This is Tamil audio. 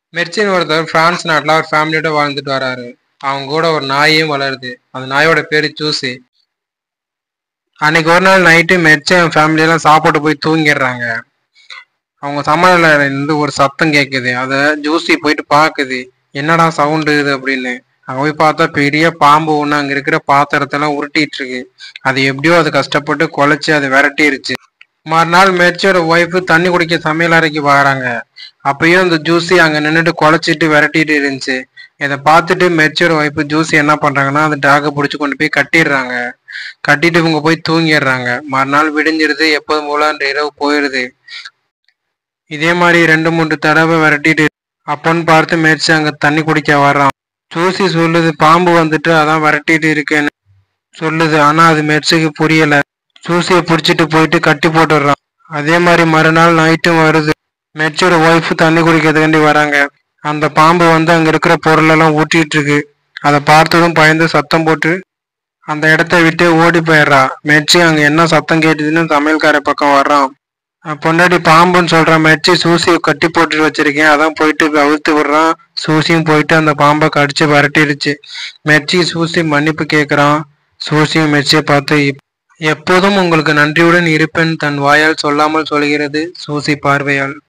மெர்ச்சின் ஒருத்தர் பிரான்ஸ் நாட்டில் ஒரு ஃபேமிலியோட வாழ்ந்துட்டு வராரு அவங்க கூட ஒரு நாயும் வளருது அந்த நாயோட பேரு ஜூசி அன்னைக்கு ஒரு நாள் நைட்டு மெர்ச்சன் ஃபேமிலியெல்லாம் சாப்பிட்டு போய் தூங்கிடுறாங்க அவங்க சமையல இருந்து ஒரு சத்தம் கேட்குது அதை ஜூசி போயிட்டு பார்க்குது என்னடா சவுண்டு இது அப்படின்னு அங்கே போய் பார்த்தா பெரிய பாம்பு ஒன்று அங்கே இருக்கிற பாத்திரத்தெல்லாம் உருட்டிட்டு இருக்கு அது எப்படியோ அது கஷ்டப்பட்டு குலைச்சி அதை விரட்டிருச்சு மறுநாள் மெர்ச்சியோட ஒய்ஃபு தண்ணி குடிக்க சமையல் அறைக்கு வராங்க அப்பயும் இந்த ஜூஸி அங்கே நின்றுட்டு குலைச்சிட்டு விரட்டிட்டு இருந்துச்சு இதை பார்த்துட்டு மெர்ச்சியோட ஒய்ஃபு ஜூஸி என்ன பண்ணுறாங்கன்னா அந்த டாகை பிடிச்சி கொண்டு போய் கட்டிடுறாங்க கட்டிட்டு இவங்க போய் தூங்கிடுறாங்க மறுநாள் விடிஞ்சிருது எப்போதும் போல அந்த இரவு போயிடுது இதே மாதிரி ரெண்டு மூன்று தடவை விரட்டிட்டு அப்போன்னு பார்த்து மெர்ச்சி அங்கே தண்ணி குடிக்க வர்றான் ஜூசி சொல்லுது பாம்பு வந்துட்டு அதான் விரட்டிட்டு இருக்கேன்னு சொல்லுது ஆனா அது மெர்ச்சிக்கு புரியல ஜூசியை பிடிச்சிட்டு போயிட்டு கட்டி போட்டுடுறான் அதே மாதிரி மறுநாள் நைட்டும் வருது மெர்ச்சியோட ஒய்ஃப் தண்ணி குடிக்கிறதுக்காண்டி வராங்க அந்த பாம்பு வந்து அங்க இருக்கிற பொருளெல்லாம் ஊட்டிட்டு இருக்கு அதை பார்த்ததும் பயந்து சத்தம் போட்டு அந்த இடத்த விட்டு ஓடி போயிடுறா மெர்ச்சி அங்க என்ன சத்தம் கேட்டுதுன்னு சமையல்கார பக்கம் வர்றான் அஹ் பொண்டாட்டி பாம்புன்னு சொல்ற மெர்ச்சி சூசியை கட்டி போட்டுட்டு வச்சிருக்கேன் அதான் போயிட்டு அவுத்து விடுறான் சூசியும் போயிட்டு அந்த பாம்பை கடிச்சு விரட்டிடுச்சு மெர்ச்சி சூசி மன்னிப்பு கேட்குறான் சூசியும் மெர்ச்சியை பார்த்து "இப்- எப்போதும் உங்களுக்கு நன்றியுடன் இருப்பேன் தன் வாயால் சொல்லாமல் சொல்கிறது சூசி பார்வையால்